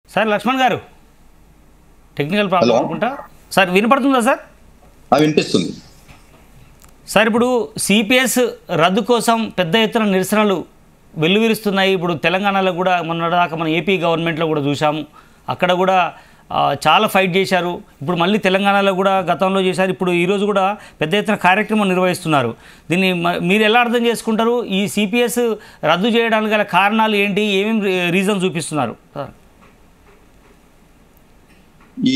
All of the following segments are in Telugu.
Sir Laxman garu technical problem hello. అనుకుంటా సార్ వినపడుతుందా సార్ ఆ వినిపిస్తుంది సార్ ఇప్పుడు సిపిఎస్ రద్దు కోసం పెద్ద ఎత్తున నిరసనలు వెల్లువిరుస్తున్నాయి ఇప్పుడు తెలంగాణలో కూడా మొన్నటిదాకా మన ఏపీ గవర్నమెంట్లో కూడా చూసాము అక్కడ కూడా ఆ, చాలా ఫైట్ చేశారు ఇప్పుడు మళ్ళీ తెలంగాణలో కూడా గతంలో చేశారు ఇప్పుడు ఈరోజు కూడా పెద్ద ఎత్తున కార్యక్రమం నిర్వహిస్తున్నారు దీన్ని మ- మీరు ఎలా అర్థం చేసుకుంటారు ఈ సిపిఎస్ రద్దు చేయడానికి గల కారణాలు ఏంటి ఏమేమి రీజన్ చూపిస్తున్నారు సార్ ఈ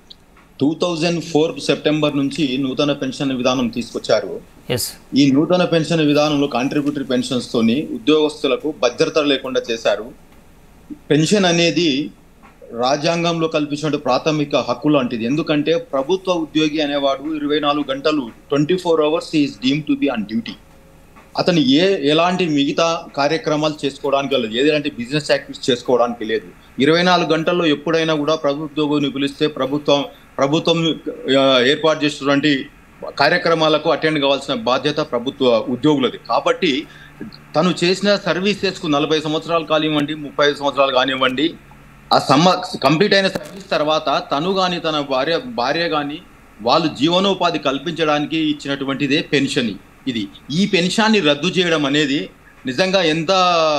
టూ థౌజండ్ ఫోర్ సెప్టెంబర్ నుంచి నూతన పెన్షన్ విధానం తీసుకొచ్చారు ఎస్ ఈ నూతన పెన్షన్ విధానంలో కాంట్రిబ్యూటరీ పెన్షన్స్ తోని ఉద్యోగస్తులకు భద్రత లేకుండా చేశారు పెన్షన్ అనేది రాజ్యాంగంలో కల్పించిన ప్రాథమిక హక్కు లాంటిది ఎందుకంటే ప్రభుత్వ ఉద్యోగి అనేవాడు ఇరవై నాలుగు గంటలు twenty four hours is deemed to be on duty అతను ఏ ఎలాంటి మిగతా కార్యక్రమాలు చేసుకోవడానికి లేదు ఎలాంటి బిజినెస్ యాక్టివిటీస్ చేసుకోవడానికి లేదు ఇరవై నాలుగు గంటల్లో ఎప్పుడైనా కూడా ప్రభుత్వ ఉద్యోగుని పిలిస్తే ప్రభుత్వం ప్రభుత్వం ఆ, ఏర్పాటు చేసినటువంటి కార్యక్రమాలకు అటెండ్ కావాల్సిన బాధ్యత ప్రభుత్వ ఉద్యోగులది కాబట్టి తను చేసిన సర్వీసెస్కు నలభై సంవత్సరాలు కానివ్వండి ముప్పై ఐదు సంవత్సరాలు కానివ్వండి ఆ సమ్మ కంప్లీట్ అయిన సర్వీస్ తర్వాత తను కానీ తన భార్య భార్య కానీ వాళ్ళు జీవనోపాధి కల్పించడానికి ఇచ్చినటువంటిదే పెన్షన్ ఇది ఈ పెన్షన్ని రద్దు చేయడం అనేది నిజంగా ఎంత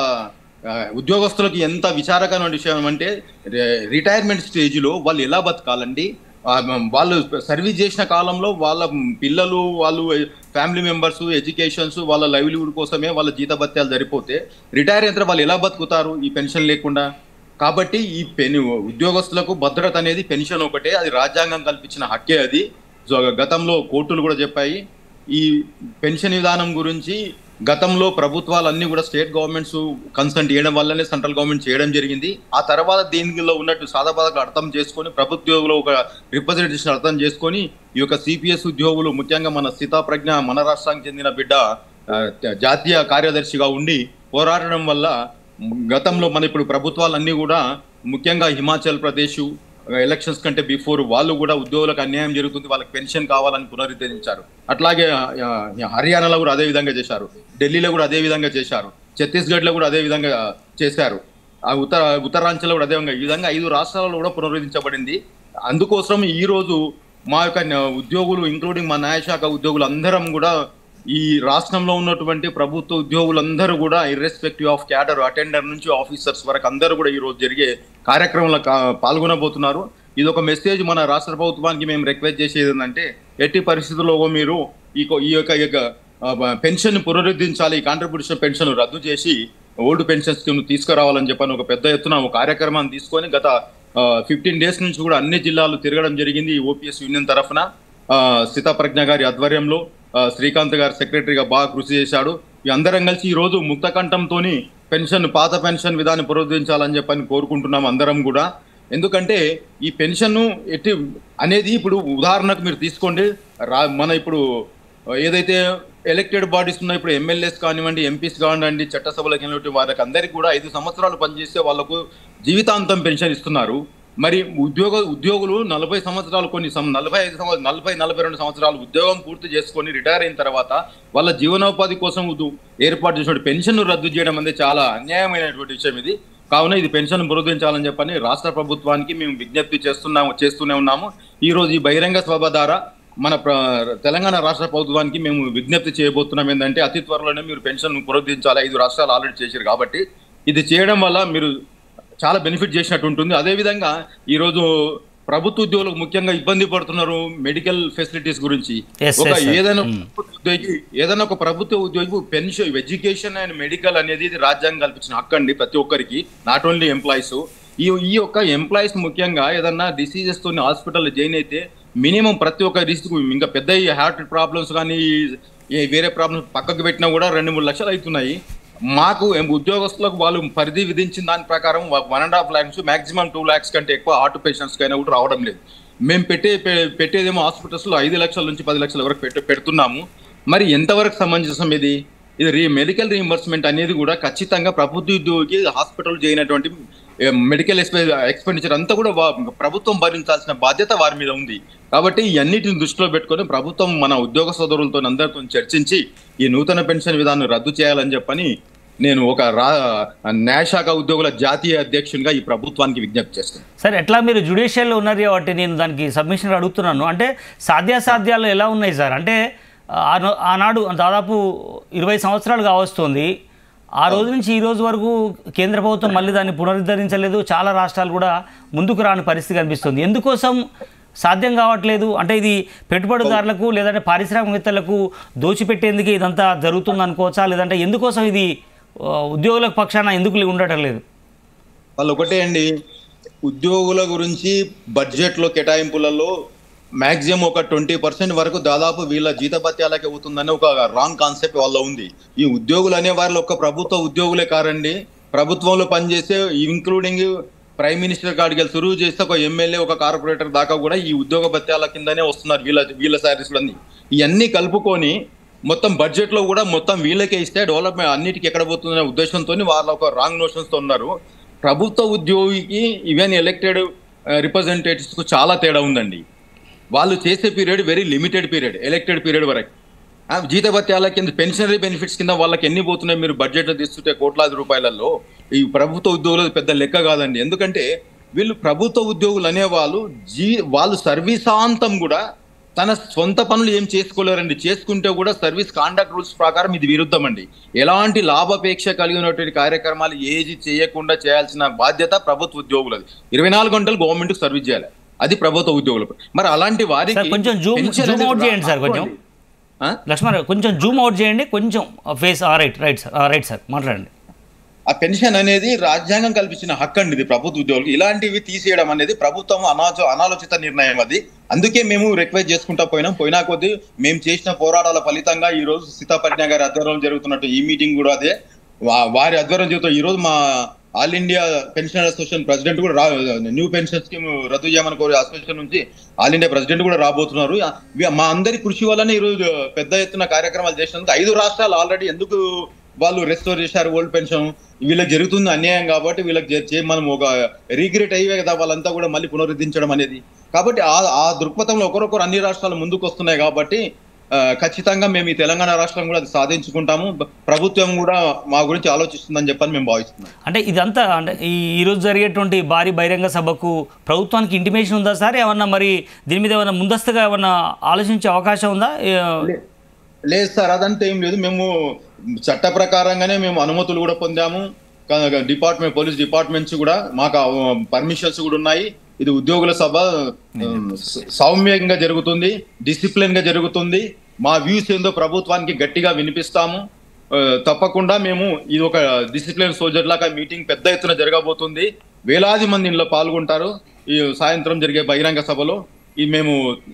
ఆ, ఉద్యోగస్తులకు ఎంత విచారకరమైన విషయం అంటే రి- రిటైర్మెంట్ స్టేజ్లో వాళ్ళు ఎలా బతకాలండి ఆ, వాళ్ళు సర్వీస్ చేసిన కాలంలో వాళ్ళ పిల్లలు వాళ్ళు ఫ్యామిలీ మెంబర్స్ ఎడ్యుకేషన్స్ వాళ్ళ లైవ్లీవుడ్ కోసమే వాళ్ళ జీతభత్యాలు సరిపోతే రిటైర్ అయిన తర్వాత వాళ్ళు ఎలా బతుకుతారు ఈ పెన్షన్ లేకుండా కాబట్టి ఈ పెన్ ఉద్యోగస్తులకు భద్రత అనేది పెన్షన్ ఒకటే అది రాజ్యాంగం కల్పించిన హక్కే అది సో గతంలో కోర్టులు కూడా చెప్పాయి ఈ పెన్షన్ విధానం గురించి గతంలో ప్రభుత్వాలన్నీ కూడా స్టేట్ గవర్నమెంట్స్ కన్సల్ట్ చేయడం వల్లనే సెంట్రల్ గవర్నమెంట్ చేయడం జరిగింది ఆ తర్వాత దీనిలో ఉన్నట్టు సాదాబాదకు అర్థం చేసుకొని ప్రభుత్వోగులు ఒక రిప్రజెంటేషన్ అర్థం చేసుకొని ఈ యొక్క సిపిఎస్ ఉద్యోగులు ముఖ్యంగా మన సీతాప్రజ్ఞ మన రాష్ట్రానికి చెందిన బిడ్డ ఆ, జాతీయ కార్యదర్శిగా ఉండి పోరాడడం వల్ల గతంలో మన ఇప్పుడు ప్రభుత్వాలన్నీ కూడా ముఖ్యంగా హిమాచల్ ప్రదేశ్ ఎలక్షన్స్ కంటే బిఫోర్ వాళ్ళు కూడా ఉద్యోగులకు అన్యాయం జరుగుతుంది వాళ్ళకి పెన్షన్ కావాలని పునరుద్ధరించారు అట్లాగే ఆ, హర్యానాలో కూడా అదే విధంగా చేశారు ఢిల్లీలో కూడా అదే విధంగా చేశారు ఛత్తీస్గఢ్ లో కూడా అదే విధంగా చేశారు ఆ ఉత్తర ఉత్తరాంచల్లో కూడా అదే విధంగా ఈ విధంగా ఐదు రాష్ట్రాలలో కూడా పునరుద్ధరించబడింది అందుకోసం ఈ రోజు మా యొక్క న- ఉద్యోగులు ఇంక్లూడింగ్ మా న్యాయశాఖ ఉద్యోగులు అందరం కూడా ఈ రాష్ట్రంలో ఉన్నటువంటి ప్రభుత్వ ఉద్యోగులందరూ కూడా ఇర్రెస్పెక్టివ్ ఆఫ్ క్యాడర్ అటెండర్ నుంచి ఆఫీసర్స్ వరకు అందరూ కూడా ఈ రోజు జరిగే కార్యక్రమంలో కా- పాల్గొనబోతున్నారు ఇది ఒక మెసేజ్ మన రాష్ట్ర ప్రభుత్వానికి మేము రిక్వెస్ట్ చేసేది ఏంటంటే ఎట్టి పరిస్థితుల్లో మీరు ఈ కొ- ఈ యొక్క ఈ యొక్క పెన్షన్ పునరుద్ధరించాలి ఈ కాంట్రిబ్యూషన్ పెన్షన్ రద్దు చేసి ఓల్డ్ పెన్షన్ స్కీమ్ తీసుకురావాలని చెప్పని ఒక పెద్ద ఎత్తున ఒక కార్యక్రమాన్ని తీసుకొని గత ఫిఫ్టీన్ డేస్ నుంచి కూడా అన్ని జిల్లాలు తిరగడం జరిగింది ఓపీఎస్ యూనియన్ తరఫున ఆ, సీతాప్రజ్ఞ గారి ఆధ్వర్యంలో ఆ, శ్రీకాంత్ గారు సెక్రటరీగా బాగా కృషి చేశాడు ఈ అందరం కలిసి ఈ రోజు ముక్త కంఠంతోని పెన్షన్ పాత పెన్షన్ విధానం పునరుద్ధరించాలని చెప్పని కోరుకుంటున్నాం అందరం కూడా ఎందుకంటే ఈ పెన్షన్ ఎట్టి అనేది ఇప్పుడు ఉదాహరణకు మీరు తీసుకోండి రా మన ఇప్పుడు ఏదైతే ఎలక్టెడ్ బాడీస్ ఉన్నాయి ఇప్పుడు ఎమ్మెల్యేస్ కానివ్వండి ఎంపీస్ కానివ్వండి చట్టసభలకు వెళ్ళినటువంటి వారికి అందరికీ కూడా ఐదు సంవత్సరాలు పనిచేస్తే వాళ్ళకు జీవితాంతం పెన్షన్ ఇస్తున్నారు మరి ఉద్యోగ ఉద్యోగులు నలభై సంవత్సరాలు కొన్ని సం- నలభై ఐదు సంవత్సరాలు నలభై నలభై రెండు సంవత్సరాలు ఉద్యోగం పూర్తి చేసుకొని రిటైర్ అయిన తర్వాత వాళ్ళ జీవనోపాధి కోసం ఉదు- ఏర్పాటు చేసిన పెన్షన్ రద్దు చేయడం అనేది చాలా అన్యాయమైనటువంటి విషయం ఇది కావున ఇది పెన్షన్ పునరుద్ధరించాలని చెప్పని రాష్ట్ర ప్రభుత్వానికి మేము విజ్ఞప్తి చేస్తున్నాము చేస్తూనే ఉన్నాము ఈ రోజు ఈ బహిరంగ సభ ద్వారా మన ప్ర- తెలంగాణ రాష్ట్ర ప్రభుత్వానికి మేము విజ్ఞప్తి చేయబోతున్నాం ఏంటంటే అతి త్వరలోనే మీరు పెన్షన్ పునరుద్ధరించాలి ఐదు రాష్ట్రాలు ఆల్రెడీ చేశారు కాబట్టి ఇది చేయడం వల్ల మీరు చాలా బెనిఫిట్ చేసినట్టు ఉంటుంది అదేవిధంగా ఈరోజు ప్రభుత్వ ఉద్యోగులకు ముఖ్యంగా ఇబ్బంది పడుతున్నారు మెడికల్ ఫెసిలిటీస్ గురించి Yes, ఒక yes, sir. ఏదైనా Mm. ప్రభుత్వ ఉద్యోగి ఏదైనా ఒక ప్రభుత్వ ఉద్యోగి పెన్షన్ ఎడ్యుకేషన్ అండ్ మెడికల్ అనేది ఇది రాజ్యాంగం కల్పించిన హక్కు అండి ప్రతి ఒక్కరికి నాట్ ఓన్లీ ఎంప్లాయీస్ ఈ ఈ యొక్క ఎంప్లాయీస్ ముఖ్యంగా ఏదన్నా డిసీజెస్ తోని హాస్పిటల్ జాయిన్ అయితే మినిమం ప్రతి ఒక్క రిస్క్ ఇంకా పెద్ద హార్ట్ ప్రాబ్లమ్స్ కానీ ఈ వేరే ప్రాబ్లమ్స్ పక్కకు పెట్టినా కూడా రెండు మూడు లక్షలు అవుతున్నాయి మాకు ఏం ఉద్యోగస్తులకు వాళ్ళు పరిధి విధించిన దాని ప్రకారం one and half lakhs maximum two lakhs కంటే ఎక్కువ హార్ట్ పేషెంట్స్ కైనా కూడా రావడం లేదు మేము పెట్టే పె- పెట్టేదేమో హాస్పిటల్స్లో ఐదు లక్షల నుంచి పది లక్షల వరకు పెట్టు పెడుతున్నాము మరి ఎంతవరకు సమంజసం ఇది ఇది రీ మెడికల్ రీఎంబర్స్మెంట్ అనేది కూడా ఖచ్చితంగా ప్రభుత్వ ఉద్యోగికి హాస్పిటల్ చేయనటువంటి మెడికల్ ఎక్స్పెండిచర్ అంతా కూడా వా- ప్రభుత్వం భరించాల్సిన బాధ్యత వారి మీద ఉంది కాబట్టి ఈ అన్నిటిని దృష్టిలో పెట్టుకొని ప్రభుత్వం మన ఉద్యోగ సోదరులతో అందరితో చర్చించి ఈ నూతన పెన్షన్ విధానం రద్దు చేయాలని చెప్పని నేను ఒక రా న్యాయశాఖ ఉద్యోగుల జాతీయ అధ్యక్షునిగా ఈ ప్రభుత్వానికి విజ్ఞప్తి చేస్తున్నాను సరే ఎట్లా మీరు జ్యుడిషియల్లో ఉన్నారు కాబట్టి నేను దానికి సబ్మిషన్ అడుగుతున్నాను అంటే సాధ్యాసాధ్యాలు ఎలా ఉన్నాయి సార్ అంటే ఆన- ఆనాడు దాదాపు ఇరవై సంవత్సరాలు కావస్తుంది ఆ రోజు నుంచి ఈ రోజు వరకు కేంద్ర ప్రభుత్వం మళ్ళీ దాన్ని పునరుద్ధరించలేదు చాలా రాష్ట్రాలు కూడా ముందుకు రాని పరిస్థితి కనిపిస్తుంది ఎందుకోసం సాధ్యం కావట్లేదు అంటే ఇది పెట్టుబడిదారులకు లేదంటే పారిశ్రామికవేత్తలకు దోచిపెట్టేందుకు ఇదంతా జరుగుతుంది అనుకోవచ్చా లేదంటే ఎందుకోసం ఇది ఆ, ఉద్యోగుల పక్షాన ఎందుకు ఉండటం లేదు వాళ్ళు ఒకటే అండి ఉద్యోగుల గురించి బడ్జెట్ లో కేటాయింపులలో మాక్సిమం ఒక ట్వంటీ పర్సెంట్ వరకు దాదాపు వీళ్ళ జీతభత్యాలకి అవుతుందని ఒక రాంగ్ కాన్సెప్ట్ వాళ్ళ ఉంది ఈ ఉద్యోగులు అనే వాళ్ళు ఒక ప్రభుత్వ ఉద్యోగులే కారండి ప్రభుత్వంలో పనిచేసే ఇంక్లూడింగ్ ప్రైమ్ మినిస్టర్ కాడికి వెళ్ళి సురువు చేస్తే ఒక ఎమ్మెల్యే ఒక కార్పొరేటర్ దాకా కూడా ఈ ఉద్యోగ భత్యాల కిందనే వస్తున్నారు వీళ్ళ వీళ్ళ శారీస్లన్నీ ఇవన్నీ కలుపుకొని మొత్తం బడ్జెట్ లో కూడా మొత్తం వీళ్ళకే ఇస్తే డెవలప్మెంట్ అన్నిటికీ ఎక్కడ పోతుందనే ఉద్దేశంతో వాళ్ళ ఒక రాంగ్ నోషన్స్ తో ఉన్నారు ప్రభుత్వ ఉద్యోగికి ఈవెన్ ఎలక్టెడ్ రిప్రజెంటేటివ్స్ కు చాలా తేడా ఉందండి వాళ్ళు చేసే period very limited period elected period వరకు ఆ జీతభత్యాల కింద పెన్షనరీ బెనిఫిట్స్ కింద వాళ్ళకి ఎన్ని పోతున్నాయి మీరు బడ్జెట్లో తీస్తుంటే కోట్లాది రూపాయలలో ఈ ప్రభుత్వ ఉద్యోగులు పెద్ద లెక్క కాదండి ఎందుకంటే వీళ్ళు ప్రభుత్వ ఉద్యోగులు అనేవాళ్ళు జీ వాళ్ళు సర్వీసాంతం కూడా తన సొంత పనులు ఏం చేసుకోలేరండి చేసుకుంటే కూడా సర్వీస్ కాండక్ట్ రూల్స్ ప్రకారం ఇది విరుద్ధం అండి ఎలాంటి లాభాపేక్ష కలిగినటువంటి కార్యక్రమాలు ఏది చేయకుండా చేయాల్సిన బాధ్యత ప్రభుత్వ ఉద్యోగులది ఇరవై నాలుగు గంటలు గవర్నమెంట్ సర్వీస్ చేయాలి అది ప్రభుత్వ ఉద్యోగులకు మరి అలాంటి వారికి సార్, కొంచెం zoom- పెన్షన్ zoom అనేది out చేయండి సార్ కొంచెం. ఆ? లక్ష్మణ్ కొంచెం జూమ్ అవుట్ చేయండి కొంచెం face right right sir right sir మాట్లాడండి ఆ పెన్షన్ అనేది రాజ్యాంగం కల్పించిన హక్కు అండి ఇది ప్రభుత్వ ఉద్యోగులకు ఇలాంటివి తీసేయడం అనేది ప్రభుత్వం అనాచ అనాలోచిత నిర్ణయం అది అందుకే మేము రిక్వెస్ట్ చేసుకుంటా పోయినాం పోయినా కొద్దీ మేము చేసిన పోరాటాల ఫలితంగా ఈ రోజు సీతాపట్న గారి ఆధ్వర్యంలో జరుగుతున్నట్టు ఈ మీటింగ్ కూడా అదే వా- వారి ఆధ్వర్యం జరుగుతుంది ఈ రోజు మా all India pension association president కూడా రా న్యూ పెన్షన్ స్కీమ్ రద్దు చేయమని కోరే అసోసియేషన్ నుంచి ఆల్ ఇండియా ప్రెసిడెంట్ కూడా రాబోతున్నారు ఆ, వి- మా అందరి కృషి వల్లనే ఈ రోజు పెద్ద ఎత్తున కార్యక్రమాలు చేసినందుకు ఐదు రాష్ట్రాలు ఆల్రెడీ ఎందుకు వాళ్ళు రెస్టోర్ చేశారు ఓల్డ్ పెన్షన్ వీళ్ళకి జరుగుతుంది అన్యాయం కాబట్టి వీళ్ళకి చే- చే- మనం ఒక రీగ్రెట్ అయ్యే కదా వాళ్ళంతా కూడా మళ్ళీ పునరుద్ధరించడం అనేది కాబట్టి ఆ ఆ దృక్పథంలో ఒకరొకరు అన్ని రాష్ట్రాలు ముందుకు వస్తున్నాయి కాబట్టి ఆ, ఖచ్చితంగా మేము ఈ తెలంగాణ రాష్ట్రం కూడా అది సాధించుకుంటాము బ- ప్రభుత్వం కూడా మా గురించి ఆలోచిస్తుందని చెప్పని మేము భావిస్తున్నాం అంటే ఇదంతా అంటే ఈ ఈరోజు జరిగేటువంటి భారీ బహిరంగ సభకు ప్రభుత్వానికి ఇంటిమేషన్ ఉందా సార్ ఏమన్నా మరి దీని మీద ఏమన్నా ముందస్తుగా ఏమన్నా ఆలోచించే అవకాశం ఉందా ఏ- లేదు సార్ అదంతా ఏం లేదు మేము చట్ట ప్రకారంగానే మేము అనుమతులు కూడా పొందాము క- డిపార్ట్మెంట్ పోలీస్ డిపార్ట్మెంట్స్ కూడా మాకు పర్మిషన్స్ కూడా ఉన్నాయి ఇది ఉద్యోగుల సభ ఉమ్, స- సౌమ్యంగా జరుగుతుంది డిసిప్లిన్ గా జరుగుతుంది మా వ్యూస్ ఏందో ప్రభుత్వానికి గట్టిగా వినిపిస్తాము ఆ, తప్పకుండా మేము ఇది ఒక డిసిప్లిన్ సోల్జర్ లాగా మీటింగ్ పెద్ద ఎత్తున జరగబోతుంది వేలాది మంది ఇందులో పాల్గొంటారు ఈ సాయంత్రం జరిగే బహిరంగ సభలో ఈ మేము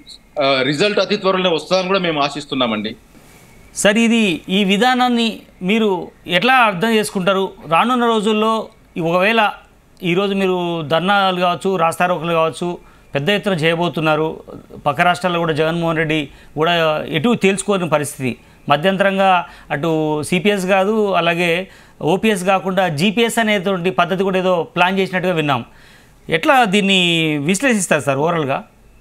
రిజల్ట్ అతి త్వరలో వస్తుందని కూడా మేము ఆశిస్తున్నామండి సార్ ఇది ఈ విధానాన్ని మీరు ఎట్లా అర్థం చేసుకుంటారు రానున్న రోజుల్లో ఈ ఒకవేళ ఈరోజు మీరు ధర్నాలు కావచ్చు రాస్తారోకలు కావచ్చు పెద్ద ఎత్తున చేయబోతున్నారు పక్క రాష్ట్రాల్లో కూడా జగన్మోహన్ రెడ్డి కూడా ఎటు తేల్చుకోని పరిస్థితి మధ్యంతరంగా అటు సిపిఎస్ కాదు అలాగే ఓపీఎస్ కాకుండా జీపీఎస్ అనేటువంటి పద్ధతి కూడా ఏదో ప్లాన్ చేసినట్టుగా విన్నాం ఎట్లా దీన్ని విశ్లేషిస్తారు సార్ ఓవరాల్గా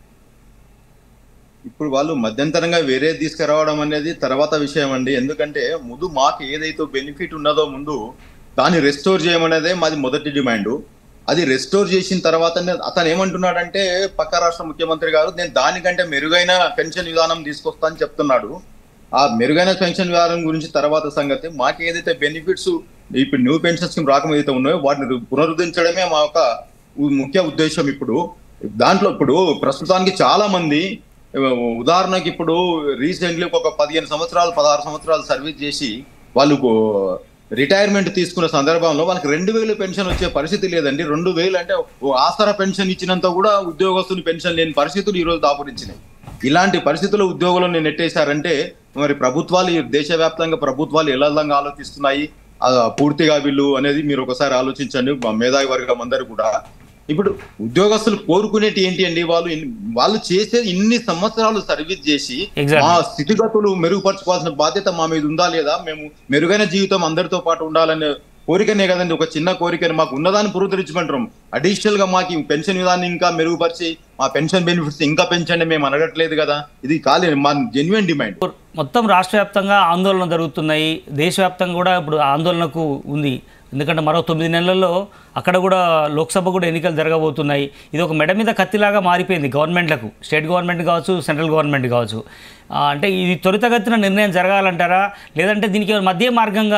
ఇప్పుడు వాళ్ళు మధ్యంతరంగా వేరే తీసుకురావడం అనేది తర్వాత విషయం అండి ఎందుకంటే ముందు మాకు ఏదైతే బెనిఫిట్ ఉన్నదో ముందు దాన్ని రెస్టోర్ చేయమనేదే మాది మొదటి డిమాండ్ అది రెస్టోర్ చేసిన తర్వాత అతను ఏమంటున్నాడంటే పక్క రాష్ట్ర ముఖ్యమంత్రి గారు నేను దానికంటే మెరుగైన పెన్షన్ విధానం తీసుకొస్తా అని చెప్తున్నాడు ఆ మెరుగైన పెన్షన్ విధానం గురించి తర్వాత సంగతి మాకు ఏదైతే బెనిఫిట్స్ ఇప్పుడు న్యూ పెన్షన్ స్కీమ్ రాకముందు ఏదైతే ఉన్నాయో వాటిని పునరుద్ధరించడమే మా యొక్క ఉ- ముఖ్య ఉద్దేశం ఇప్పుడు దాంట్లో ఇప్పుడు ప్రస్తుతానికి చాలా మంది ఉదాహరణకి ఇప్పుడు రీసెంట్లీ ఒక పదిహేను సంవత్సరాలు పదహారు సంవత్సరాలు సర్వీస్ చేసి వాళ్ళు రిటైర్మెంట్ తీసుకున్న సందర్భంలో వాళ్ళకి రెండు వేలు పెన్షన్ వచ్చే పరిస్థితి లేదండి రెండు వేలు అంటే ఓ ఆసరా పెన్షన్ ఇచ్చినంత కూడా ఉద్యోగస్తుని పెన్షన్ లేని పరిస్థితులు ఈ రోజు దాపురించినాయి ఇలాంటి పరిస్థితుల్లో ఉద్యోగులను నెట్టేశారంటే మరి ప్రభుత్వాలు ఈ దేశవ్యాప్తంగా ప్రభుత్వాలు ఎలా విధంగా ఆలోచిస్తున్నాయి ఆ, పూర్తిగా వీళ్ళు అనేది మీరు ఒకసారి ఆలోచించండి మా మేధావి వర్గం అందరూ కూడా ఇప్పుడు ఉద్యోగస్తులు కోరుకునేటి ఏంటి అండి వాళ్ళు ఇన్- వాళ్ళు చేసే ఇన్ని సంవత్సరాలు సర్వీస్ చేసి Exactly. మా స్థితిగతులు మెరుగుపరచుకోవాల్సిన బాధ్యత మా మీద ఉందా లేదా మేము మెరుగైన జీవితం అందరితో పాటు ఉండాలనే కోరికనే కదండి ఒక చిన్న కోరికని మాకు ఉన్నదాన్ని పునరుద్ధరించమంటాం అడిషనల్ గా మాకు ఈ పెన్షన్ విధాన్ని ఇంకా మెరుగుపరిచి మా పెన్షన్ బెనిఫిట్స్ ఇంకా పెంచండి మేము అడగట్లేదు కదా ఇది కాలేదు మా జెన్యున్ డిమాండ్ మొత్తం రాష్ట్ర వ్యాప్తంగా ఆందోళన జరుగుతున్నాయి దేశవ్యాప్తంగా కూడా ఇప్పుడు ఆందోళనకు ఉంది ఎందుకంటే మరో తొమ్మిది నెలల్లో అక్కడ కూడా లోక్సభ కూడా ఎన్నికలు జరగబోతున్నాయి ఇది ఒక మెడ మీద కత్తిలాగా మారిపోయింది గవర్నమెంట్లకు స్టేట్ గవర్నమెంట్ కావచ్చు సెంట్రల్ గవర్నమెంట్ కావచ్చు ఆ, అంటే ఇది త్వరితగతిన నిర్ణయం జరగాలంటారా లేదంటే దీనికి ఏమైనా మధ్య మార్గంగా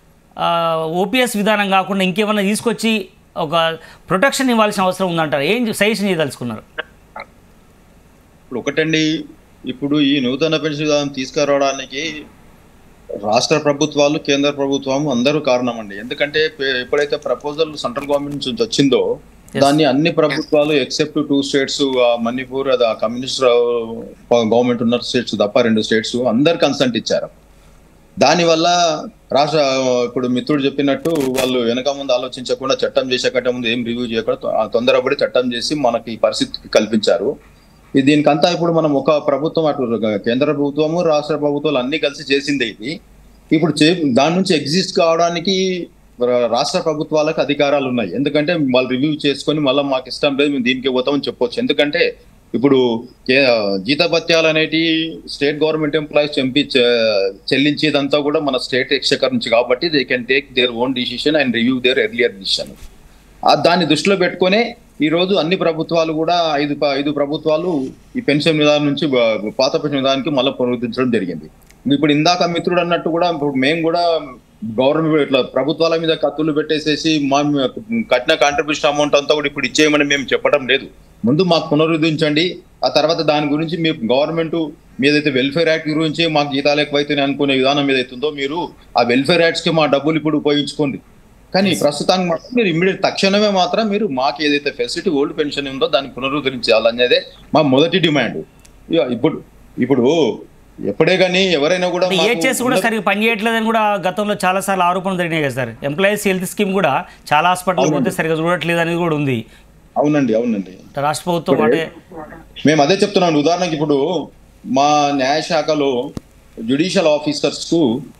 ఓపీఎస్ విధానం కాకుండా ఇంకేమైనా తీసుకొచ్చి ఒక ప్రొటెక్షన్ ఇవ్వాల్సిన అవసరం ఉందంటారా ఏం సజెషన్ చేయదలుచుకున్నారు ఇప్పుడు ఒకటండి ఇప్పుడు ఈ నూతన పెన్షన్ విధానం తీసుకురావడానికి రాష్ట్ర ప్రభుత్వాలు కేంద్ర ప్రభుత్వం అందరూ కారణం అండి ఎందుకంటే పె- ఎప్పుడైతే ప్రపోజల్ సెంట్రల్ గవర్నమెంట్ నుంచి వచ్చిందో దాన్ని అన్ని ప్రభుత్వాలు ఎక్సెప్ట్ టూ స్టేట్స్ మణిపూర్ అది కమ్యూనిస్ట్ గవర్నమెంట్ ఉన్న స్టేట్స్ తప్ప రెండు స్టేట్స్ అందరు కన్సెంట్ ఇచ్చారు దానివల్ల రాష్ట్ర ఇప్పుడు మిత్రుడు చెప్పినట్టు వాళ్ళు వెనక ముందు ఆలోచించకుండా చట్టం చేసే కంటే ముందు ఏం రివ్యూ చేయకుండా తొ- తొందరపడి చట్టం చేసి మనకి ఈ పరిస్థితి కల్పించారు ఇది దీనికంతా ఇప్పుడు మనం ఒక ప్రభుత్వం అటు కేంద్ర ప్రభుత్వము రాష్ట్ర ప్రభుత్వాలు అన్ని కలిసి చేసిందే ఇది ఇప్పుడు చే దాని నుంచి ఎగ్జిస్ట్ కావడానికి రా- రాష్ట్ర ప్రభుత్వాలకు అధికారాలు ఉన్నాయి ఎందుకంటే వాళ్ళు రివ్యూ చేసుకొని మళ్ళీ మాకు ఇష్టం లేదు మేము దీనికి పోతామని చెప్పొచ్చు ఎందుకంటే ఇప్పుడు కే- జీతభత్యాలు అనేటి స్టేట్ గవర్నమెంట్ ఎంప్లాయీస్ చెంపి చె- చెల్లించేదంతా కూడా మన స్టేట్ ఎక్స్చకర్ నుంచి కాబట్టి they can take their own decision and review their earlier decision దాన్ని దృష్టిలో పెట్టుకునే ఈ రోజు అన్ని ప్రభుత్వాలు కూడా ఐదు ప- ఐదు ప్రభుత్వాలు ఈ పెన్షన్ విధానం నుంచి బ- పాత పెన్షన్ విధానానికి మళ్ళీ పునరుద్ధరించడం జరిగింది ఇప్పుడు ఇందాక మిత్రుడు అన్నట్టు కూడా ఇప్పుడు మేము కూడా గవర్నమెంట్ ఇట్లా ప్రభుత్వాల మీద కత్తులు పెట్టేసేసి మా మ- కట్టిన కాంట్రిబ్యూషన్ అమౌంట్ అంతా కూడా ఇప్పుడు ఇచ్చేయమని మేము చెప్పడం లేదు ముందు మాకు పునరుద్ధరించండి ఆ తర్వాత దాని గురించి మీ గవర్నమెంట్ మీదైతే వెల్ఫేర్ యాక్ట్ గురించి మాకు జీతాలు ఎక్కువైతున్నాయి అనుకునే విధానం ఏదైతుందో మీరు ఆ వెల్ఫేర్ యాక్ట్స్ కి మా డబ్బులు ఇప్పుడు ఉపయోగించుకోండి కానీ ప్రస్తుతానికి మాత్రం మీరు ఇమ్మీడియట్ తక్షణమే మాత్రం మీరు మాకు ఏదైతే ఫెసిలిటీ ఓల్డ్ పెన్షన్ ఉందో దాన్ని పునరుద్ధరించాలనేదే మా మొదటి డిమాండ్ ఇక ఇప్పుడు ఇప్పుడు ఎప్పుడే కానీ ఎవరైనా కూడా అంటే మాకు ఏహెచ్ఎస్ కూడా సరిగ్గా పనిచేయట్లేదని కూడా గతంలో చాలా సార్లు ఆరోపణలు జరిగినాయి కదా సార్ ఎంప్లాయీస్ హెల్త్ స్కీమ్ కూడా చాలా హాస్పిటల్ పోతే సరిగ్గా చూడట్లేదు అనేది కూడా ఉంది అవునండి అవునండి రాష్ట్ర ప్రభుత్వం అంటే మేము అదే చెప్తున్నాను ఉదాహరణకి ఇప్పుడు మా న్యాయశాఖలో జ్యుడిషియల్ ఆఫీసర్స్ కు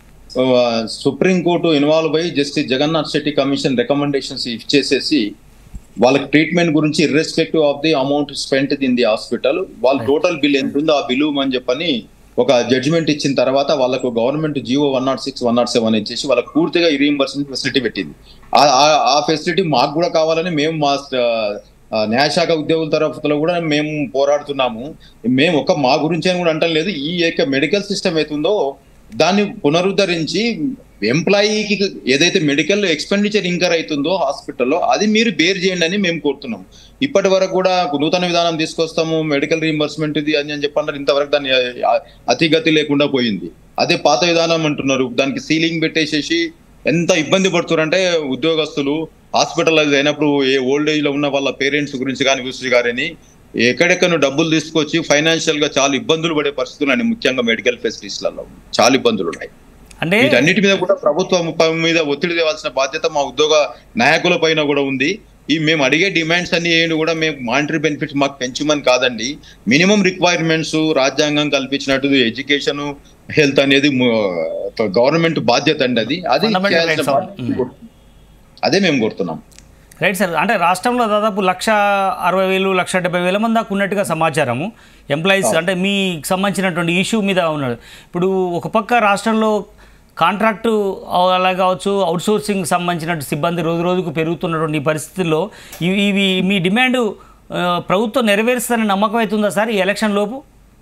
సుప్రీంకోర్టు ఇన్వాల్వ్ అయ్యి justice Jagannath Shetty commission recommendations ఇచ్చేసేసి వాళ్ళకి ట్రీట్మెంట్ గురించి irrespective of the amount spent in the hospital వాళ్ళ టోటల్ బిల్ ఎంత ఉందో ఆ బిల్ అని చెప్పని ఒక జడ్జిమెంట్ ఇచ్చిన తర్వాత వాళ్ళకు government G O one nought six one nought seven ఇచ్చేసి వాళ్ళకి పూర్తిగా ఈ రీఎంబర్స్మెంట్ ఫెసిలిటీ పెట్టింది ఆ- ఆ- ఆ ఫెసిలిటీ మాకు కూడా కావాలని మేము మా ఆ, న్యాయశాఖ ఉద్యోగుల తరఫులో కూడా మేము పోరాడుతున్నాము మేము ఒక మా గురించి అని కూడా అంటం లేదు ఈ యొక్క మెడికల్ సిస్టమ్ ఏతుందో దాన్ని పునరుద్ధరించి ఎంప్లాయీకి ఏదైతే మెడికల్ ఎక్స్పెండిచర్ ఇంకర్ అవుతుందో హాస్పిటల్లో అది మీరు బేర్ చేయండి అని మేము కోరుతున్నాం ఇప్పటి వరకు కూడా నూతన విధానం తీసుకొస్తాము మెడికల్ రీంబర్స్మెంట్ ఇది అని అని చెప్పన్నారు ఇంతవరకు దాన్ని ఆ, అతిగతి లేకుండా పోయింది అదే పాత విధానం అంటున్నారు దానికి సీలింగ్ పెట్టేసేసి ఎంత ఇబ్బంది పడుతున్నారంటే ఉద్యోగస్తులు హాస్పిటలైజ్ అయినప్పుడు ఏ ఓల్డ్ ఏజ్ లో ఉన్న వాళ్ళ పేరెంట్స్ గురించి కానీ గురించి గారని ఎక్కడెక్కడ డబ్బులు తీసుకొచ్చి ఫైనాన్షియల్ గా చాలా ఇబ్బందులు పడే పరిస్థితులు అండి ముఖ్యంగా మెడికల్ ఫెసిలిటీస్లలో చాలా ఇబ్బందులు ఉన్నాయి అంటే వీటన్నిటి మీద కూడా ప్రభుత్వం ప- మీద ఒత్తిడి తేవాల్సిన బాధ్యత మా ఉద్యోగ నాయకుల పైన కూడా ఉంది ఈ మేము అడిగే డిమాండ్స్ అన్ని ఏంటి కూడా మేము మానిటరీ బెనిఫిట్స్ మాకు పెంచమని కాదండి మినిమం రిక్వైర్మెంట్స్ రాజ్యాంగం కల్పించినట్టు ఎడ్యుకేషన్ హెల్త్ అనేది గవర్నమెంట్ బాధ్యత అండి అది అది Fundamental చేయాల్సిన rights బాధ్యత. అదే మేము కోరుతున్నాం రైట్ సార్ అంటే రాష్ట్రంలో దాదాపు లక్ష అరవై వేలు లక్ష డెబ్బై వేల మంది దాకా ఉన్నట్టుగా సమాచారము ఎంప్లాయీస్ అంటే మీకు సంబంధించినటువంటి ఇష్యూ మీద ఉన్నాడు ఇప్పుడు ఒక పక్క రాష్ట్రంలో కాంట్రాక్టు అలా కావచ్చు అవుట్సోర్సింగ్ సంబంధించిన సిబ్బంది రోజు రోజుకు పెరుగుతున్నటువంటి ఈ పరిస్థితుల్లో ఇవి ఇవి మీ డిమాండ్ ఆ, ప్రభుత్వం నెరవేరుస్తుందని నమ్మకం అవుతుందా సార్ ఈ ఎలక్షన్ లోపు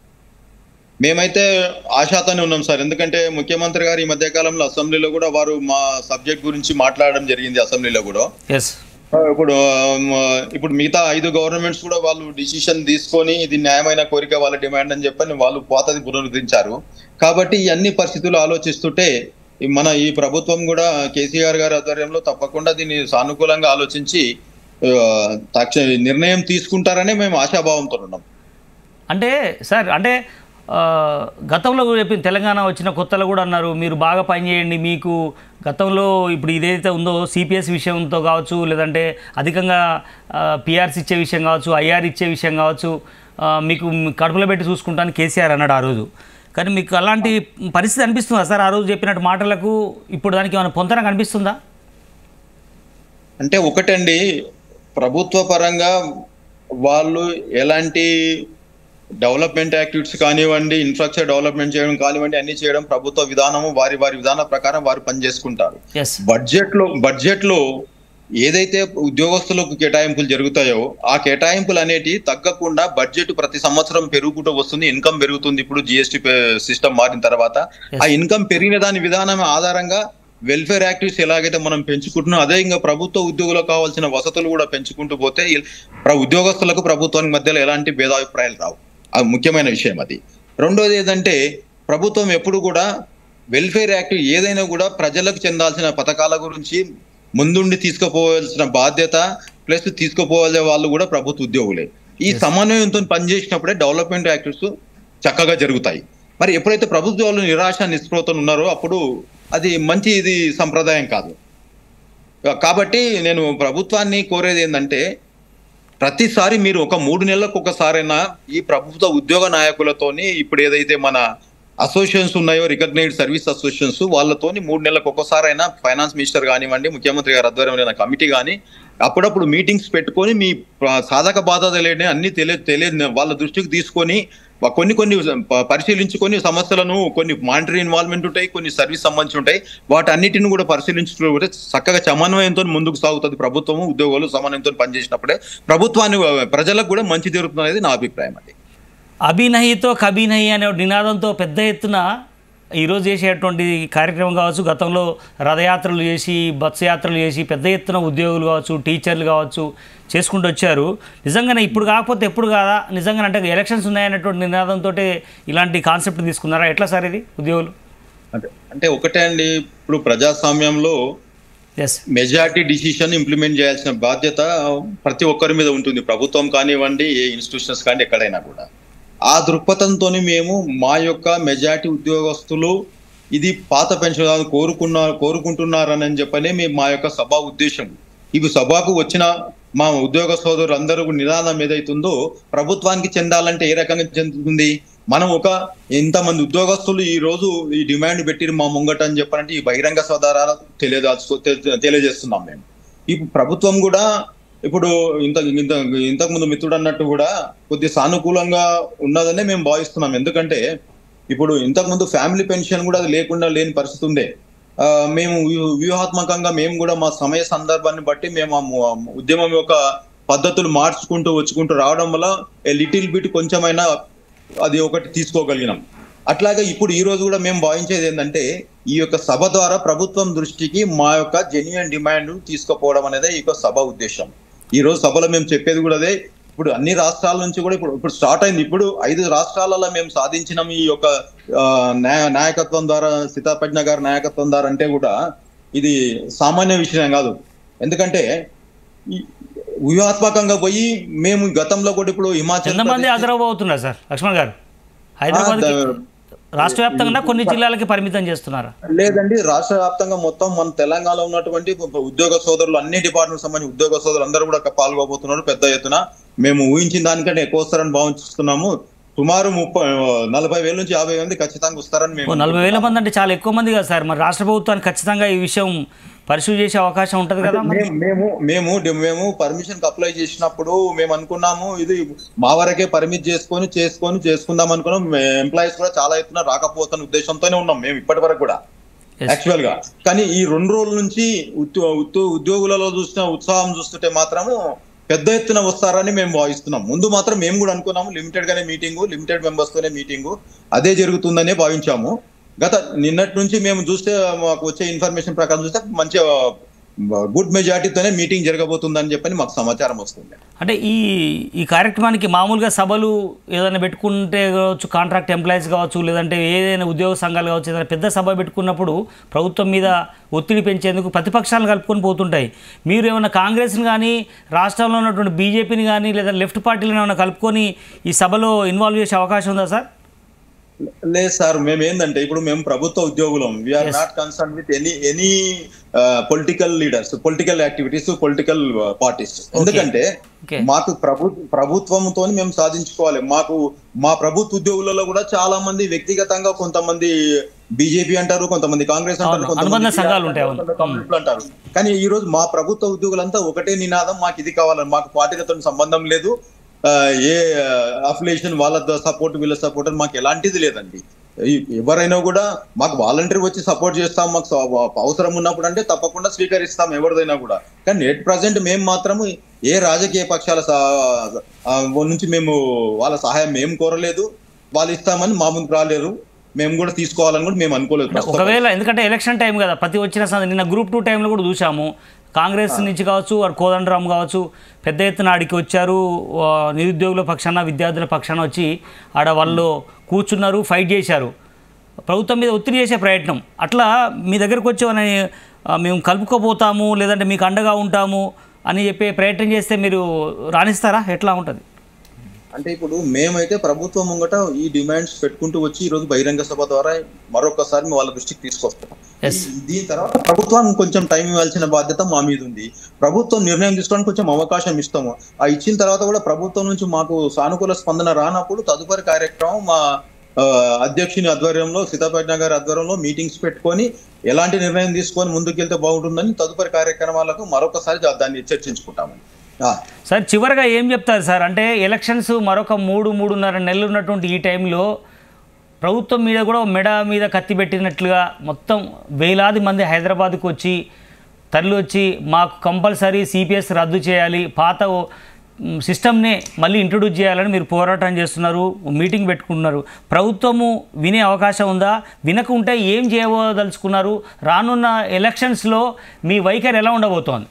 మేమైతే ఆశాతోనే ఉన్నాం సార్ ఎందుకంటే ముఖ్యమంత్రి గారు ఈ మధ్య కాలంలో అసెంబ్లీలో కూడా వారు మా సబ్జెక్ట్ గురించి మాట్లాడడం జరిగింది అసెంబ్లీలో కూడా ఎస్ ఇప్పుడు ఆమ్, ఇప్పుడు మిగతా ఐదు గవర్నమెంట్స్ కూడా వాళ్ళు డిసిషన్ తీసుకొని ఇది న్యాయమైన కోరిక వాళ్ళ డిమాండ్ అని చెప్పని వాళ్ళు పాతది పునరుద్ధరించారు కాబట్టి ఈ అన్ని పరిస్థితులు ఆలోచిస్తుంటే ఈ మన ఈ ప్రభుత్వం కూడా కేసీఆర్ గారి ఆధ్వర్యంలో తప్పకుండా దీన్ని సానుకూలంగా ఆలోచించి ఆ, తక్ష నిర్ణయం తీసుకుంటారనే మేము ఆశాభావంతో ఉన్నాం అంటే సార్ అంటే ఆ, గతంలో కూడా చెప్పింది తెలంగాణ వచ్చిన కొత్తలో కూడా అన్నారు మీరు బాగా పనిచేయండి మీకు గతంలో ఇప్పుడు ఇదైతే ఉందో సిపిఎస్ విషయంతో కావచ్చు లేదంటే అధికంగా పిఆర్స్ ఇచ్చే విషయం కావచ్చు ఐఆర్ ఇచ్చే విషయం కావచ్చు ఆ, మీకు కడుపులో పెట్టి చూసుకుంటాను కేసీఆర్ అన్నాడు ఆ రోజు కానీ మీకు అలాంటి పరిస్థితి అనిపిస్తుందా సార్ ఆ రోజు చెప్పినట్టు మాటలకు ఇప్పుడు దానికి ఏమైనా పొంతన కనిపిస్తుందా అంటే ఒకటండి ప్రభుత్వ పరంగా వాళ్ళు ఎలాంటి డెవలప్మెంట్ యాక్టివిటీస్ కానివ్వండి ఇన్ఫ్రాస్ట్రక్చర్ డెవలప్మెంట్ చేయడం కానివ్వండి అన్ని చేయడం ప్రభుత్వ విధానము వారి వారి విధానం ప్రకారం వారు పనిచేసుకుంటారు ఎస్ బడ్జెట్ లో బడ్జెట్ లో ఏదైతే ఉద్యోగస్తులకు కేటాయింపులు జరుగుతాయో ఆ కేటాయింపులు అనేటి తగ్గకుండా బడ్జెట్ ప్రతి సంవత్సరం పెరుగుకుంటూ వస్తుంది ఇన్కమ్ పెరుగుతుంది ఇప్పుడు జిఎస్టి సిస్టమ్ మారిన తర్వాత ఆ ఇన్కమ్ పెరిగిన దాని విధానం ఆధారంగా వెల్ఫేర్ యాక్టివిటీస్ ఎలాగైతే మనం పెంచుకుంటున్నాం అదే ఇంకా ప్రభుత్వ ఉద్యోగులకు కావాల్సిన వసతులు కూడా పెంచుకుంటూ పోతే ఇల్- ప్ర- ఉద్యోగస్తులకు ప్రభుత్వానికి మధ్యలో ఎలాంటి భేదాభిప్రాయాలు రావు అది ముఖ్యమైన విషయం అది రెండోది ఏంటంటే ప్రభుత్వం ఎప్పుడు కూడా వెల్ఫేర్ యాక్ట్ ఏదైనా కూడా ప్రజలకు చెందాల్సిన పథకాల గురించి ముందుండి తీసుకుపోవాల్సిన బాధ్యత ప్లస్ తీసుకుపోవాలే వాళ్ళు కూడా ప్రభుత్వ ఉద్యోగులే ఈ సమన్వయంతో పనిచేసినప్పుడే డెవలప్మెంట్ యాక్టివిటీస్ చక్కగా జరుగుతాయి మరి ఎప్పుడైతే ప్రభుత్వాలు నిరాశ నిస్పృహతో ఉన్నారో అప్పుడు అది మంచి ఇది సంప్రదాయం కాదు కాబట్టి నేను ప్రభుత్వాన్ని కోరేది ఏంటంటే ప్రతిసారి మీరు ఒక మూడు నెలలకు ఒకసారైనా ఈ ప్రభుత్వ ఉద్యోగ నాయకులతోని ఇప్పుడు ఏదైతే మన అసోసియేషన్స్ ఉన్నాయో రికగ్నైజ్డ్ సర్వీస్ అసోసియేషన్స్ వాళ్ళతోని మూడు నెలలకు ఒకసారైనా ఫైనాన్స్ మినిస్టర్ కానివ్వండి ముఖ్యమంత్రి గారి ఆధ్వర్యంలో కమిటీ కానీ అప్పుడప్పుడు మీటింగ్స్ పెట్టుకొని మీ ప- సాధక బాధ తెలియని అన్ని తెలియ తెలియని వాళ్ళ దృష్టికి తీసుకొని వా- కొన్ని కొన్ని ప- పరిశీలించుకొని సమస్యలను కొన్ని మానిటరీ ఇన్వాల్వ్మెంట్ ఉంటాయి కొన్ని సర్వీస్ సంబంధించి ఉంటాయి వాటన్నిటిని కూడా పరిశీలించుకుంటే చక్కగా సమన్వయంతో ముందుకు సాగుతుంది ప్రభుత్వము ఉద్యోగులు సమన్వయంతో పనిచేసినప్పుడే ప్రభుత్వాన్ని ప్రజలకు కూడా మంచి జరుగుతుంది అనేది నా అభిప్రాయం అది అభినయితో కభినయి అనే ఒక నినాదంతో పెద్ద ఎత్తున ఈరోజు చేసేటువంటి కార్యక్రమం కావచ్చు గతంలో రథయాత్రలు చేసి బస్సు యాత్రలు చేసి పెద్ద ఎత్తున ఉద్యోగులు కావచ్చు టీచర్లు కావచ్చు చేసుకుంటూ వచ్చారు నిజంగానే ఇప్పుడు కాకపోతే ఎప్పుడు కాదా నిజంగానే అంటే ఎలక్షన్స్ ఉన్నాయనేటువంటి నినాదంతో ఇలాంటి కాన్సెప్ట్ తీసుకున్నారా ఎట్లా సార్ ఇది ఉద్యోగులు అంటే అంటే ఒకటే అండి ఇప్పుడు ప్రజాస్వామ్యంలో ఎస్ మెజారిటీ డిసిషన్ ఇంప్లిమెంట్ చేయాల్సిన బాధ్యత ప్రతి ఒక్కరి మీద ఉంటుంది ప్రభుత్వం కానివ్వండి ఏ ఇన్స్టిట్యూషన్స్ కానీ ఎక్కడైనా కూడా ఆ దృక్పథంతో మేము మా యొక్క మెజారిటీ ఉద్యోగస్తులు ఇది పాత పెన్షన్ కోరుకున్నారు కోరుకుంటున్నారని చెప్పని మేము మా యొక్క సభా ఉద్దేశం ఇవి సభకు వచ్చిన మా ఉద్యోగ సోదరులు అందరూ నినాదం ఏదైతుందో ప్రభుత్వానికి చెందాలంటే ఏ రకంగా చెందుతుంది మనం ఒక ఇంతమంది ఉద్యోగస్తులు ఈ రోజు ఈ డిమాండ్ పెట్టి మా ముంగట అని చెప్పాలంటే ఈ బహిరంగ సోదారాల తెలియదాల్చు తె- తెలియజేస్తున్నాం మేము ఈ ప్రభుత్వం కూడా ఇప్పుడు ఇంత ఇంత ఇంతకు ముందు మిత్రుడు అన్నట్టు కూడా కొద్ది సానుకూలంగా ఉన్నదనే మేము భావిస్తున్నాం ఎందుకంటే ఇప్పుడు ఇంతకు ముందు ఫ్యామిలీ పెన్షన్ కూడా అది లేకుండా లేని పరిస్థితి ఉండే ఆ, మేము వ్యూహ- వ్యూహాత్మకంగా మేము కూడా మా సమయ సందర్భాన్ని బట్టి మేము ఆ ము- ఉద్యమం యొక్క పద్ధతులు మార్చుకుంటూ వచ్చుకుంటూ రావడం వల్ల లిటిల్ బిట్ కొంచెమైనా అది ఒకటి తీసుకోగలిగినాం అట్లాగే ఇప్పుడు ఈ రోజు కూడా మేము భావించేది ఏంటంటే ఈ యొక్క సభ ద్వారా ప్రభుత్వం దృష్టికి మా యొక్క జెన్యున్ డిమాండ్ తీసుకుపోవడం అనేది ఈ యొక్క సభ ఉద్దేశం ఈ రోజు సభలో మేము చెప్పేది కూడా అదే ఇప్పుడు అన్ని రాష్ట్రాల నుంచి కూడా ఇప్పుడు ఇప్పుడు స్టార్ట్ అయింది ఇప్పుడు ఐదు రాష్ట్రాలలో మేము సాధించిన ఈ యొక్క ఆ, న్యాయ నాయకత్వం ద్వారా సీతాపజ్ఞ గారి నాయకత్వం ద్వారా అంటే కూడా ఇది సామాన్య విషయం కాదు ఎందుకంటే ఈ వ్యూహాత్మకంగా పోయి మేము గతంలో కూడా ఇప్పుడు హిమాచల్ ఎంతమంది ప్రదేశ్ హాజరవుతున్నారు సార్ లక్ష్మణ్ గారు హైదరాబాద్కి రాష్ట్ర వ్యాప్తంగా కొన్ని జిల్లాలకి పరిమితం చేస్తున్నారా లేదండి రాష్ట్ర వ్యాప్తంగా మొత్తం మన తెలంగాణలో ఉన్నటువంటి ఉద్యోగ సోదరులు అన్ని డిపార్ట్మెంట్ సంబంధించి ఉద్యోగ సోదరులు అందరూ కూడా పాల్గొబోతున్నారు పెద్ద ఎత్తున మేము ఊహించిన దానికంటే ఎక్కువ వస్తారని భావిస్తున్నాము సుమారు ముప్పై నలభై వేల నుంచి యాభై మంది ఖచ్చితంగా వస్తారని ఓ మేము నలభై వేల మంది అంటే చాలా ఎక్కువ మంది కదా సార్ మరి రాష్ట్ర ప్రభుత్వానికి ఖచ్చితంగా ఈ విషయం పరిశీలి చేసే అవకాశం ఉంటుంది కదా మరి మేము మేము మేము డి- మేము పర్మిషన్ కి అప్లై చేసినప్పుడు మేము అనుకున్నాము ఇది మా వరకే పర్మిట్ చేసుకొని చేసుకొని చేసుకుందాం అనుకున్నాం ఎంప్లాయీస్ కూడా చాలా ఎత్తున రాకపోతున్న ఉద్దేశంతోనే ఉన్నాం మేము ఇప్పటి వరకు కూడా Yes. యాక్చువల్ గా కానీ ఈ రెండు రోజుల నుంచి ఉద్యో- ఉద్యో- ఉద్యోగులలో చూసిన ఉత్సాహం చూస్తుంటే మాత్రము పెద్ద ఎత్తున వస్తారని మేము భావిస్తున్నాం ముందు మాత్రం మేము కూడా అనుకున్నాము లిమిటెడ్ గానే మీటింగ్ లిమిటెడ్ మెంబర్స్ తోనే మీటింగ్ అదే జరుగుతుందనే భావించాము గత నిన్నటి నుంచి మేము చూస్తే మాకు వచ్చే ఇన్ఫర్మేషన్ ప్రకారం చూస్తే మంచి గుడ్ మెజార్టీతోనే మీటింగ్ జరగబోతుందని చెప్పని మాకు సమాచారం వస్తుంది అంటే ఈ ఈ కార్యక్రమానికి మామూలుగా సభలు ఏదైనా పెట్టుకుంటే కావచ్చు కాంట్రాక్ట్ ఎంప్లాయీస్ కావచ్చు లేదంటే ఏదైనా ఉద్యోగ సంఘాలు కావచ్చు ఏదైనా పెద్ద సభ పెట్టుకున్నప్పుడు ప్రభుత్వం మీద ఒత్తిడి పెంచేందుకు ప్రతిపక్షాలను కలుపుకొని పోతుంటాయి మీరు ఏమైనా కాంగ్రెస్ని కానీ రాష్ట్రంలో ఉన్నటువంటి బీజేపీని కానీ లేదా లెఫ్ట్ పార్టీలను ఏమైనా కలుపుకొని ఈ సభలో ఇన్వాల్వ్ చేసే అవకాశం ఉందా సార్ లేదు సార్ మేము ఏంటంటే ఇప్పుడు మేము ప్రభుత్వ ఉద్యోగులం we are Yes. Not concern with any any political leaders political activities political parties ఎందుకంటే Okay. మాకు ప్రభు ప్రభుత్వంతో మేము సాధించుకోవాలి మాకు మా ప్రభుత్వ ఉద్యోగులలో కూడా చాలా మంది వ్యక్తిగతంగా కొంతమంది బీజేపీ అంటారు కొంతమంది కాంగ్రెస్ అంటారు అవును, కొంతమంది అనుబంధ TRS సంఘాలు ఉంటాయి, అవును. కొంతమంది కమ్యూనిస్టులు అంటారు కానీ ఈ రోజు మా ప్రభుత్వ ఉద్యోగులంతా ఒకటే నినాదం మాకు ఇది కావాలని మాకు పార్టీలతో సంబంధం లేదు ఆ, ఏ అఫిలియేషన్ వాళ్ళ సపోర్ట్ వీళ్ళ సపోర్ట్ అని మాకు ఎలాంటిది లేదండి ఈ- ఎవరైనా కూడా మాకు వాలంటీర్ వచ్చి సపోర్ట్ చేస్తాం మాకు స- అవసరం ఉన్నప్పుడు అంటే తప్పకుండా స్వీకరిస్తాం ఎవరిదైనా కూడా కానీ నెట్ ప్రజెంట్ మేము మాత్రము ఏ రాజకీయ పక్షాల సా- ఆ, నుంచి మేము వాళ్ళ సహాయం మేము కోరలేదు వాళ్ళు ఇస్తామని మా ముందుకు రాలేరు మేము కూడా తీసుకోవాలని కూడా మేము అనుకోలేదు ప్రస్తుతం. ఒకవేళ ఎందుకంటే ఎలక్షన్ టైం కదా ప్రతి వచ్చిన సంద- నిన్న గ్రూప్ టూ టైంలో కూడా చూసాము కాంగ్రెస్ నుంచి కావచ్చు వాడు కోదండరామ్ కావచ్చు పెద్ద ఎత్తున ఆడికి వచ్చారు ఆ, నిరుద్యోగుల పక్షాన విద్యార్థుల పక్షాన వచ్చి ఆడ వాళ్ళు కూర్చున్నారు ఫైట్ చేశారు ప్రభుత్వం మీద ఒత్తిడి చేసే ప్రయత్నం అట్లా మీ దగ్గరకు వచ్చి వాళ్ళని, ఆ, మేము కలుపుకోపోతాము లేదంటే మీకు అండగా ఉంటాము అని చెప్పే ప్రయత్నం చేస్తే మీరు రాణిస్తారా ఎట్లా ఉంటుంది అంటే ఇప్పుడు మేమైతే ప్రభుత్వం ముంగట ఈ డిమాండ్స్ పెట్టుకుంటూ వచ్చి ఈ రోజు బహిరంగ సభ ద్వారా మరొకసారి వాళ్ళ దృష్టికి తీసుకొస్తాం Yes. ఈ- దీని తర్వాత ప్రభుత్వానికి కొంచెం టైం ఇవ్వాల్సిన బాధ్యత మా మీద ఉంది ప్రభుత్వం నిర్ణయం తీసుకోవడానికి కొంచెం అవకాశం ఇస్తాము ఆ ఇచ్చిన తర్వాత కూడా ప్రభుత్వం నుంచి మాకు సానుకూల స్పందన రానప్పుడు తదుపరి కార్యక్రమం మా ఆ, అధ్యక్షుని ఆధ్వర్యంలో సీతాపేట గారి ఆధ్వర్యంలో మీటింగ్స్ పెట్టుకొని ఎలాంటి నిర్ణయం తీసుకొని ముందుకెళ్తే బాగుంటుందని తదుపరి కార్యక్రమాలకు మరొకసారి దాన్ని చర్చించుకుంటాము ఆ. సార్ చివరగా ఏం చెప్తారు సార్ అంటే ఎలక్షన్స్ మరొక మూడు మూడున్నర నెలలు ఉన్నటువంటి ఈ టైంలో ప్రభుత్వం మీద కూడా మెడ మీద కత్తి పెట్టినట్లుగా మొత్తం వేలాది మంది హైదరాబాద్కు వచ్చి తరలి వచ్చి మాకు కంపల్సరీ సిపిఎస్ రద్దు చేయాలి పాత ఓ- మ్, సిస్టమ్నే మళ్ళీ ఇంట్రొడ్యూస్ చేయాలని మీరు పోరాటం చేస్తున్నారు మీటింగ్ పెట్టుకుంటున్నారు ప్రభుత్వము వినే అవకాశం ఉందా వినకుంటే ఏం చేయదలుచుకున్నారు రానున్న ఎలక్షన్స్లో మీ వైఖరి ఎలా ఉండబోతోంది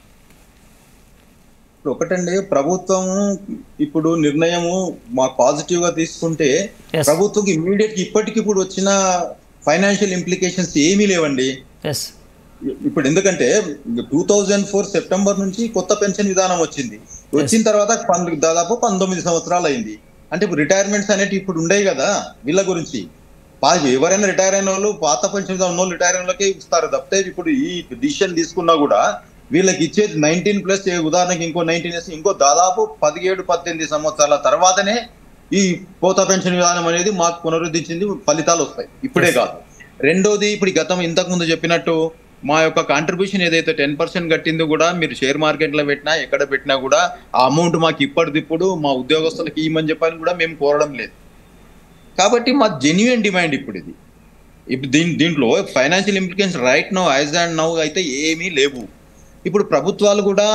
ఇప్పుడు ఒకటండి ప్రభుత్వం ఇప్పుడు నిర్ణయము మా పాజిటివ్ గా తీసుకుంటే Yes. ప్రభుత్వం ఇమ్మీడియట్ ఇప్పటికిప్పుడు వచ్చిన ఫైనాన్షియల్ ఇంప్లికేషన్స్ ఏమీ లేవండి ఎస్ ఇప్పుడు ఎందుకంటే టూ థౌజండ్ ఫోర్ సెప్టెంబర్ నుంచి కొత్త పెన్షన్ విధానం వచ్చింది వచ్చిన తర్వాత పన్- దాదాపు పంతొమ్మిది సంవత్సరాలు అయింది అంటే ఇప్పుడు రిటైర్మెంట్స్ అనేవి ఇప్పుడు ఉండేవి కదా వీళ్ళ గురించి పా- ఎవరైనా రిటైర్ అయిన వాళ్ళు పాత పెన్షన్ ఉన్న వాళ్ళు రిటైర్ అయిన వాళ్ళకే ఇస్తారు తప్పితే ఇప్పుడు ఈ డిసిషన్ తీసుకున్నా కూడా వీళ్ళకి ఇచ్చేది నైన్టీన్ ప్లస్ ఉదాహరణకి ఇంకో నైన్టీన్ ఇయర్స్ ఇంకో దాదాపు పదిహేడు పద్దెనిమిది సంవత్సరాల తర్వాతనే ఈ పోత పెన్షన్ విధానం అనేది మాకు పునరుద్ధరించింది ఫలితాలు వస్తాయి ఇప్పుడే కాదు రెండోది ఇప్పుడు ఈ గతం ఇంతకు ముందు చెప్పినట్టు మా యొక్క కాంట్రిబ్యూషన్ ఏదైతే టెన్ పర్సెంట్ కట్టిందో కూడా మీరు షేర్ మార్కెట్ లో పెట్టినా ఎక్కడ పెట్టినా కూడా ఆ అమౌంట్ మాకు ఇప్పటిదిప్పుడు మా ఉద్యోగస్తులకి ఇవ్వమని చెప్పని కూడా మేము కోరడం లేదు కాబట్టి మా జెన్యున్ డిమాండ్ ఇప్పుడు ఇది ఇప్పుడు దీని దీంట్లో financial implication right now as and now అయితే ఏమీ లేవు ఇప్పుడు ప్రభుత్వాలు కూడా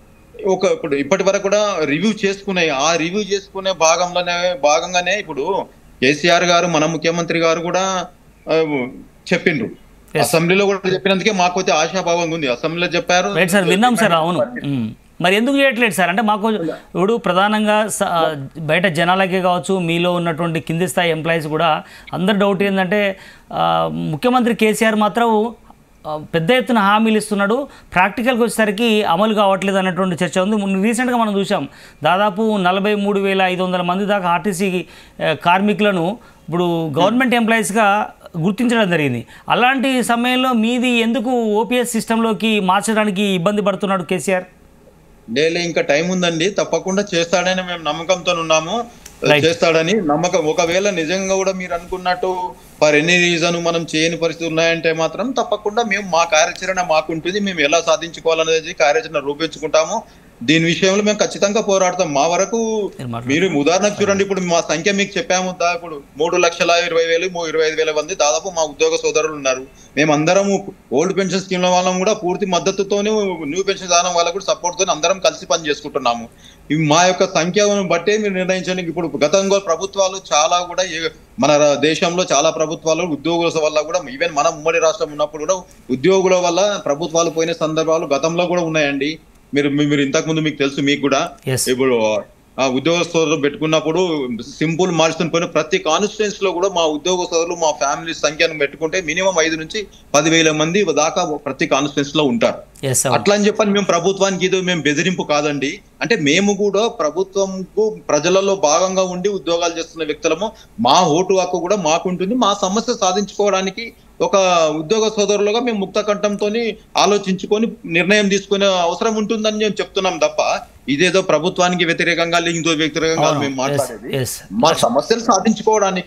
ఒక ఇప్పుడు ఇప్పటి వరకు కూడా రివ్యూ చేసుకున్నాయి ఆ రివ్యూ చేసుకునే భాగంలోనే భాగంగానే ఇప్పుడు కేసీఆర్ గారు మన ముఖ్యమంత్రి గారు కూడా ఆ, చెప్పిండ్రు Yes. అసెంబ్లీలో కూడా చెప్పినందుకే మాకు అయితే ఆశాభావంగా ఉంది అసెంబ్లీలో చెప్పారు రైట్ సార్ విన్నాం సార్ అవును మ్మ్. మరి ఎందుకు చేయట్లేదు సార్ అంటే మాకు ఇప్పుడు ప్రధానంగా స- ఆ, బయట జనాలకే కావచ్చు మీలో ఉన్నటువంటి కింది స్థాయి ఎంప్లాయీస్ కూడా అందరు డౌట్ ఏంటంటే ఆ, ముఖ్యమంత్రి కేసీఆర్ మాత్రం ఆ, పెద్ద ఎత్తున హామీలు ఇస్తున్నాడు ప్రాక్టికల్కి వచ్చేసరికి అమలు కావట్లేదు అన్నటువంటి చర్చ ఉంది మొన్న రీసెంట్గా మనం చూసాం దాదాపు నలభై మూడు వేల ఐదు వందల మంది దాకా ఆర్టీసీ ఆ, కార్మికులను ఇప్పుడు గవర్నమెంట్ ఎంప్లాయీస్గా గుర్తించడం జరిగింది అలాంటి సమయంలో మీది ఎందుకు ఓపీఎస్ సిస్టంలోకి మార్చడానికి ఇబ్బంది పడుతున్నాడు కేసీఆర్ లేలే ఇంకా టైం ఉందండి తప్పకుండా చేస్తాడని మేము నమ్మకంతో ఉన్నాము Right. చేస్తాడని నమ్మకం ఒకవేళ నిజంగా కూడా మీరు అనుకున్నట్టు ఫర్ ఎనీ రీజన్ మనం చేయని పరిస్థితి ఉన్నాయంటే మాత్రం తప్పకుండా మేము మా కార్యాచరణ మాకు ఉంటుంది మేము ఎలా సాధించుకోవాలనేది కార్యాచరణ రూపించుకుంటాము దీని విషయంలో మేము ఖచ్చితంగా పోరాడతాం మా వరకు మీరు మాట్లాడండి. మీరు ఉదాహరణకు చూడండి ఇప్పుడు మా సంఖ్య మీకు చెప్పాము దా ఇప్పుడు మూడు లక్షల ఇరవై వేలు మూ- ఇరవై ఐదు వేల మంది దాదాపు మా ఉద్యోగ సోదరులు ఉన్నారు మేమందరము ఓల్డ్ పెన్షన్ స్కీమ్ వాళ్ళం కూడా పూర్తి మద్దతుతోనే న్యూ పెన్షన్ విధానం వాళ్ళకు కూడా సపోర్ట్ తోని అందరం కలిసి పని చేసుకుంటున్నాము ఇవి మా యొక్క సంఖ్యను బట్టే మీరు నిర్ణయించండి ఇప్పుడు గతంలో ప్రభుత్వాలు చాలా కూడా ఏ- మన రా- దేశంలో చాలా ప్రభుత్వాలు ఉద్యోగుల వల్ల కూడా ఈవెన్ మన ఉమ్మడి రాష్ట్రం ఉన్నప్పుడు కూడా ఉద్యోగుల వల్ల ప్రభుత్వాలు పోయిన సందర్భాలు గతంలో కూడా ఉన్నాయండి మీరు మీ- మీరు ఇంతకు ముందు మీకు తెలుసు మీకు కూడా ఎస్ ఇప్పుడు ఆ ఉద్యోగస్తులు పెట్టుకున్నప్పుడు సింపుల్ మార్చుకుని పోయిన ప్రతి కాన్స్టిట్యూన్స్ లో కూడా మా ఉద్యోగస్తులు మా ఫ్యామిలీ సంఖ్యను పెట్టుకుంటే మినిమం ఐదు నుంచి పదివేల మంది దాకా ప్రతి కాన్స్టిట్యూన్స్ లో ఉంటారు ఎస్ అట్లా అని చెప్పని మేము ప్రభుత్వానికి ఇది మేము బెదిరింపు కాదండి అంటే మేము కూడా ప్రభుత్వంకు ప్రజలలో భాగంగా ఉండి ఉద్యోగాలు చేస్తున్న వ్యక్తులము మా ఓటు హక్కు కూడా మాకుంటుంది మా సమస్య సాధించుకోవడానికి ఒక ఉద్యోగ సోదరులుగా మేము ముక్త కంఠంతో ఆలోచించుకొని నిర్ణయం తీసుకునే అవసరం ఉంటుందని మేము చెప్తున్నాం తప్ప ఇదేదో ప్రభుత్వానికి వ్యతిరేకంగా ఇంకో వ్యతిరేకంగా అవును. మేము Yes, మాట్లాడేది yes. మా సమస్యలు సాధించుకోవడానికి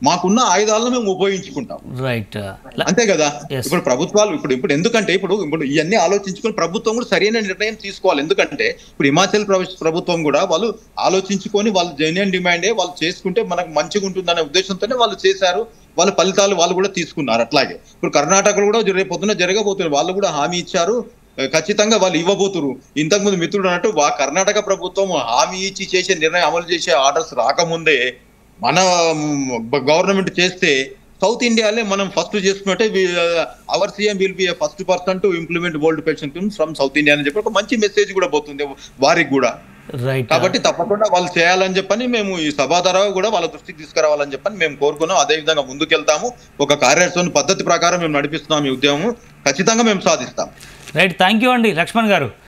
మాకున్న ఆయుధాలను మేము ఉపయోగించుకుంటాం రైట్ అంతే కదా Yes. ఇప్పుడు ప్రభుత్వాలు ఇప్పుడు ఇప్పుడు ఎందుకంటే ఇప్పుడు ఇప్పుడు ఇవన్నీ ఆలోచించుకొని ప్రభుత్వం కూడా సరైన నిర్ణయం తీసుకోవాలి ఎందుకంటే ఇప్పుడు హిమాచల్ ప్రదేశ్ ప్రభుత్వం కూడా వాళ్ళు ఆలోచించుకొని వాళ్ళు జెన్యున్ డిమాండే వాళ్ళు చేసుకుంటే మనకు మంచిగా ఉంటుందనే ఉద్దేశంతోనే వాళ్ళు చేశారు వాళ్ళ ఫలితాలు వాళ్ళు కూడా తీసుకున్నారు అట్లాగే ఇప్పుడు కర్ణాటకలో కూడా రేపు పొద్దున జరగబోతున్నారు వాళ్ళు కూడా హామీ ఇచ్చారు ఆ, ఖచ్చితంగా వాళ్ళు ఇవ్వబోతురు ఇంతకుముందు మిత్రుడు అన్నట్టు వా కర్ణాటక ప్రభుత్వం హామీ ఇచ్చి చేసే నిర్ణయం అమలు చేసే ఆర్డర్స్ రాకముందే మన గవర్నమెంట్ చేస్తే సౌత్ ఇండియాలో మనం ఫస్ట్ చేసుకున్నట్టే our CM will be first person to implement world pension from south India అని చెప్పి ఒక మంచి మెసేజ్ కూడా పోతుంది వారికి కూడా రైట్ కాబట్టి తప్పకుండా వాళ్ళు చేయాలని చెప్పని మేము ఈ సభా ద్వారా కూడా వాళ్ళ దృష్టికి తీసుకురావాలని చెప్పని మేము కోరుకున్నాం అదే విధంగా ముందుకెళ్తాము ఒక కార్యాచరణ పద్ధతి ప్రకారం మేము నడిపిస్తున్నాం ఈ ఉద్యమం ఖచ్చితంగా మేము సాధిస్తాం రైట్ థ్యాంక్ యూ అండి లక్ష్మణ్ గారు